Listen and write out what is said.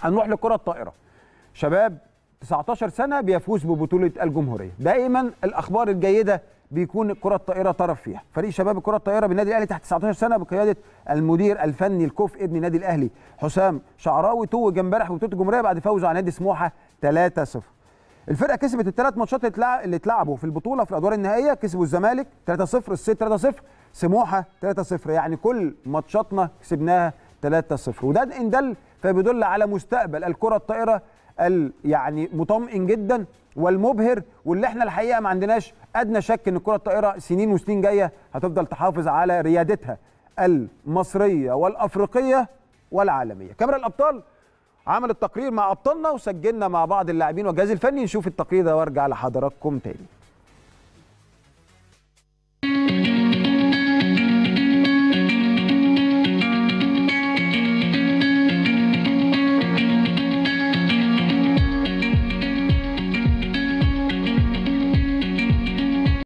هنروح للكره الطائره شباب 19 سنه بيفوز ببطوله الجمهوريه دائما الاخبار الجيده بيكون الكره الطائره طرف فيها فريق شباب الكره الطائره بالنادي الاهلي تحت 19 سنه بقياده المدير الفني الكوف ابن النادي الاهلي حسام شعراوي توج امبارح ببطوله الجمهوريه بعد فوزه على نادي سموحه 3-0 الفرقه كسبت الثلاث ماتشات اللي اتلعبوا في البطوله في الادوار النهائيه كسبوا الزمالك 3-0 الصيد 3-0 سموحه 3-0 يعني كل ماتشاتنا كسبناها 3-0 وده ان دل فبيدل على مستقبل الكره الطائره يعني مطمئن جدا والمبهر واللي احنا الحقيقه ما عندناش ادنى شك ان الكره الطائره سنين وسنين جايه هتفضل تحافظ على ريادتها المصريه والافريقيه والعالميه كاميرا الابطال عملت تقرير مع ابطالنا وسجلنا مع بعض اللاعبين والجهاز الفني نشوف التقرير ده وارجع لحضراتكم تاني